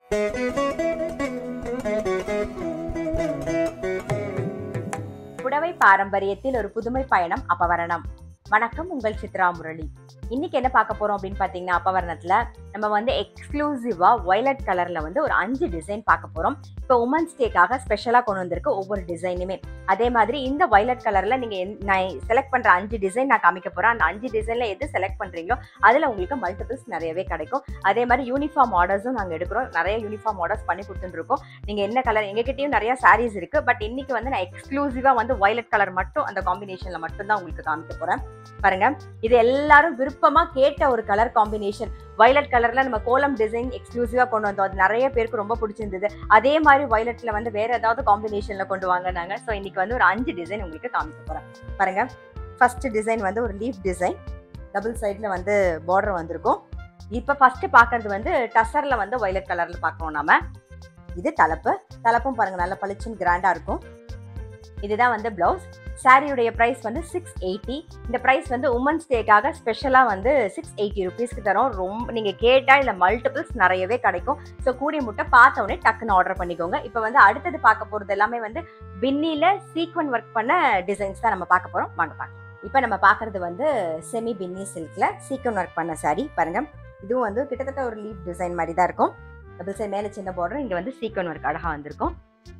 புடவை பாரம்பரியத்தில் ஒரு புதுமை பயணம் அபவரணம் வணக்கம் உங்கள் சித்ரா முரளி இன்னைக்கு என்ன பார்க்க போறோம் அப்படின்னு பாத்தீங்கன்னா அபவரணத்துல நம்ம வந்து எக்ஸ்க்ளூசிவா வயலட் கலர்ல வந்து ஒரு அஞ்சு டிசைன் பார்க்க போறோம் இப்போ உமன்ஸ் டேக்காக ஸ்பெஷலா கொண்டு வந்திருக்கு ஒவ்வொரு டிசைனுமே அதே மாதிரி இந்த வயலட் கலர்ல நீங்க என்- நான் செலக்ட் பண்ற அஞ்சு டிசைன் நான் காமிக்க போறேன் அந்த அஞ்சு டிசைன்ல எது செலக்ட் பண்றீங்களோ அதுல உங்களுக்கு மல்டிபிள்ஸ் நிறையவே கிடைக்கும் அதே மாதிரி யூனிஃபார்ம் ஆர்டர்ஸும் நாங்க எடுக்கிறோம் நிறைய யூனிஃபார்ம் ஆர்டர்ஸ் பண்ணி கொடுத்துட்டு இருக்கோம் நீங்க என்ன கலர் எங்ககிட்டயும் நிறைய சாரீஸ் இருக்கு பட் இன்னைக்கு வந்து நான் எக்ஸ்க்ளூசிவா வந்து வயலட் கலர் மட்டும் அந்த காம்பினேஷன்ல மட்டும் தான் உங்களுக்கு காமிக்க போறேன் பாருங்க இது எல்லாரும் விருப்பமா கேட்ட ஒரு கலர் காம்பினேஷன் வயலட் கலர்ல நம்ம கோலம் டிசைன் எக்ஸ்க்ளூசிவா கொண்டு வந்தோம் அது நிறைய பேருக்கு ரொம்ப பிடிச்சிருந்தது அதே மாதிரி வயலட்ல வந்து வேற ஏதாவது காம்பினேஷன்ல கொண்டு வாங்க நாங்க ஸோ இன்னைக்கு வந்து ஒரு அஞ்சு டிசைன் உங்களுக்கு காமிக்க போறேன் பாருங்க ஃபர்ஸ்ட் டிசைன் வந்து ஒரு லீஃப் டிசைன் டபுள் சைட்ல வந்து பார்டர் வந்திருக்கும் இப்போ ஃபர்ஸ்ட் பார்க்கறது வந்து டசர்ல வந்து வயலட் கலர்ல பார்க்கணும் நாம இது தலைப்பு தலைப்பும் பாருங்க நல்ல பளிச்சுன்னு கிராண்டா இருக்கும் இதுதான் வந்து பிளவுஸ் சாரியுடைய பிரைஸ் வந்து சிக்ஸ் எயிட்டி இந்த பிரைஸ் வந்து உமன்ஸ் டேக்காக ஸ்பெஷலாக வந்து சிக்ஸ் எயிட்டி ருபீஸ்க்கு தரோம் ரொம்ப நீங்கள் கேட்டால் இல்லை மல்டிபிள்ஸ் நிறையவே கிடைக்கும் ஸோ கூடிய முட்டை பார்த்த உடனே டக்குன்னு ஆர்டர் பண்ணிக்கோங்க இப்போ வந்து அடுத்தது பார்க்க போகிறது எல்லாமே வந்து பின்னியில் சீக்வன் ஒர்க் பண்ண டிசைன்ஸ் தான் நம்ம பார்க்க போகிறோம் வாங்க பார்க்கலாம் இப்போ நம்ம பார்க்குறது வந்து செமி பின்னி சில்கில் சீக்வன் ஒர்க் பண்ண saree பாருங்க இதுவும் வந்து கிட்டத்தட்ட ஒரு லீஃப் டிசைன் மாதிரி தான் இருக்கும் டபுள் சைட் மேலே சின்ன பார்டர் இங்கே வந்து சீக்வன் ஒர்க் அழகாக வந்திருக்கும்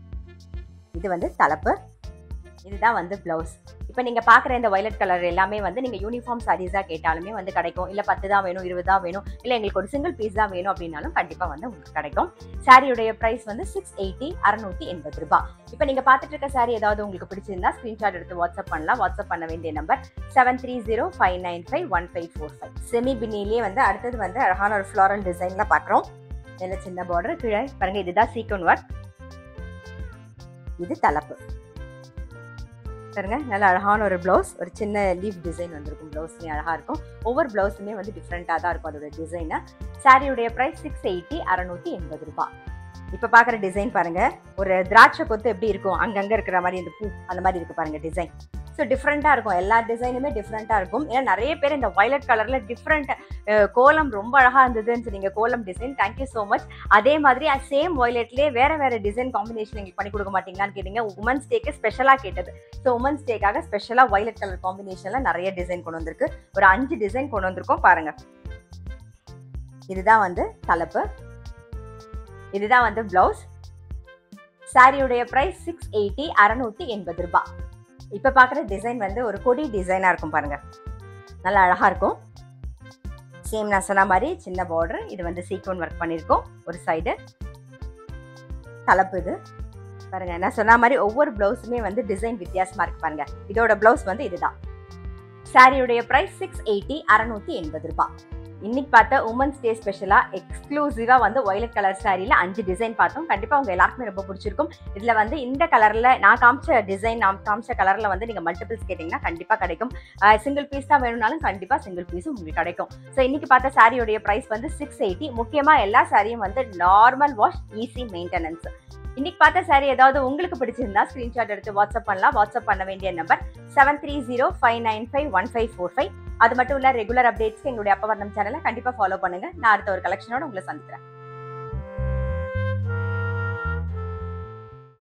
இது வந்து தலைப்பு இதுதான் வந்து பிளவுஸ் இப்போ நீங்கள் பார்க்குற இந்த வயலட் கலர் எல்லாமே வந்து நீங்கள் யூனிஃபார்ம் சாரீஸாக கேட்டாலுமே வந்து கிடைக்கும் இல்லை பத்து தான் வேணும் இருபது தான் வேணும் இல்லை எங்களுக்கு ஒரு சிங்கிள் பீஸ் தான் வேணும் அப்படின்னாலும் கண்டிப்பாக வந்து உங்களுக்கு கிடைக்கும் சாரியுடைய ப்ரைஸ் வந்து சிக்ஸ் எயிட்டி அறநூற்றி எண்பது ரூபாய் இப்போ நீங்கள் பார்த்துட்டு இருக்க சாரி ஏதாவது உங்களுக்கு பிடிச்சிருந்தா ஸ்க்ரீன்ஷாட் எடுத்து வாட்ஸ்அப் பண்ணலாம் வாட்ஸ்அப் பண்ண வேண்டிய number seven three zero five nine five one five four five செமி பின்னிலேயே வந்து அடுத்தது வந்து அழகான ஒரு ஃப்ளாரல் டிசைனில் பார்க்குறோம் நல்ல சின்ன பார்டர் கீழே பாருங்க இதுதான் சீக்வன் ஒர்க் இது தலைப்பு பாருங்க நல்ல அழகான ஒரு ப்ளவுஸ் ஒரு சின்ன லீஃப் டிசைன் வந்திருக்கும் ப்ளவுஸ்லேயும் அழகா இருக்கும் ஒவ்வொரு ப்ளவுஸுமே வந்து டிஃப்ரெண்ட்டாக தான் இருக்கும் அதோட டிசைனு சாரியுடைய ப்ரைஸ் சிக்ஸ் எயிட்டி அறநூற்றி எண்பது ரூபாய் இப்போ பார்க்குற டிசைன் பாருங்க ஒரு திராட்சை கொத்து எப்படி இருக்கும் அங்கங்கே இருக்கிற மாதிரி இந்த பூ அந்த மாதிரி இருக்கு பாருங்க டிசைன் ஸோ டிஃப்ரெண்ட்டாக இருக்கும் எல்லா டிசைனுமே டிஃப்ரெண்ட்டாக இருக்கும் ஏன்னா நிறைய பேர் இந்த வயலட் கலரில் டிஃப்ரெண்ட் கோலம் ரொம்ப அழகாக இருந்ததுன்னு சொன்னீங்க கோலம் டிசைன் தேங்க்யூ ஸோ மச் அதே மாதிரி சேம் வயலட்லேயே வேற வேற டிசைன் காம்பினேஷன் எங்களுக்கு பண்ணி கொடுக்க மாட்டீங்களான்னு கேட்டீங்க உமன்ஸ் டேக்கு ஸ்பெஷலாக கேட்டது ஸோ உமன்ஸ் டேக்காக ஸ்பெஷலாக வயலட் கலர் காம்பினேஷனில் நிறைய டிசைன் கொண்டு வந்திருக்கு ஒரு அஞ்சு டிசைன் கொண்டு வந்திருக்கோம் பாருங்க இதுதான் வந்து தலைப்பு இதுதான் வந்து பிளவுஸ் சாரியுடைய பிரைஸ் சிக்ஸ் எயிட்டி அறநூத்தி எண்பது ரூபாய் இப்போ பார்க்குற டிசைன் வந்து ஒரு கொடி டிசைனாக இருக்கும் பாருங்க நல்லா அழகா இருக்கும் சேம் நான் சொன்ன மாதிரி சின்ன பார்டர் இது வந்து சீக்வன் ஒர்க் பண்ணியிருக்கோம் ஒரு சைடு தலைப்பு இது பாருங்க நான் சொன்ன மாதிரி ஒவ்வொரு பிளவுஸுமே வந்து டிசைன் வித்தியாசமா இருக்கு பாருங்க இதோட பிளவுஸ் வந்து இதுதான் சாரியுடைய பிரைஸ் சிக்ஸ் எயிட்டி அறநூத்தி எண்பது ரூபாய் இன்னைக்கு பார்த்த உமன்ஸ் டே ஸ்பெஷலா எக்ஸ்க்ளூசிவா வந்து வயலட் கலர் சாரியில அஞ்சு டிசைன் பார்த்தோம் கண்டிப்பா உங்க எல்லாருக்குமே ரொம்ப பிடிச்சிருக்கும் இதுல வந்து இந்த கலர்ல நான் காமிச்ச டிசைன் நான் காமிச்ச கலர்ல வந்து நீங்க மல்டிபிள்ஸ் கேட்டீங்கன்னா கண்டிப்பா கிடைக்கும் சிங்கிள் பீஸ் தான் வேணும்னாலும் கண்டிப்பா சிங்கிள் பீஸும் உங்களுக்கு கிடைக்கும் ஸோ இன்னைக்கு பார்த்த சாரியோடைய பிரைஸ் வந்து சிக்ஸ் எயிட்டி முக்கியமா எல்லா சாரியும் வந்து நார்மல் வாஷ் ஈஸி மெயின்டெனன்ஸ் இன்னைக்கு பார்த்த சாரி ஏதாவது உங்களுக்கு பிடிச்சிருந்தா ஸ்கிரீன்ஷாட் எடுத்து வாட்ஸ்அப் பண்ணலாம் வாட்ஸ்அப் பண்ண வேண்டிய number seven three zero five nine five one five four five அது மட்டும் இல்ல ரெகுலர் அப்டேட்ஸ்க்கு எங்களுடைய அப்பவர்ணம் சேனலை கண்டிப்பா ஃபாலோ பண்ணுங்க நான் அடுத்த ஒரு கலெக்ஷனோட உங்களை சந்திக்கிறேன்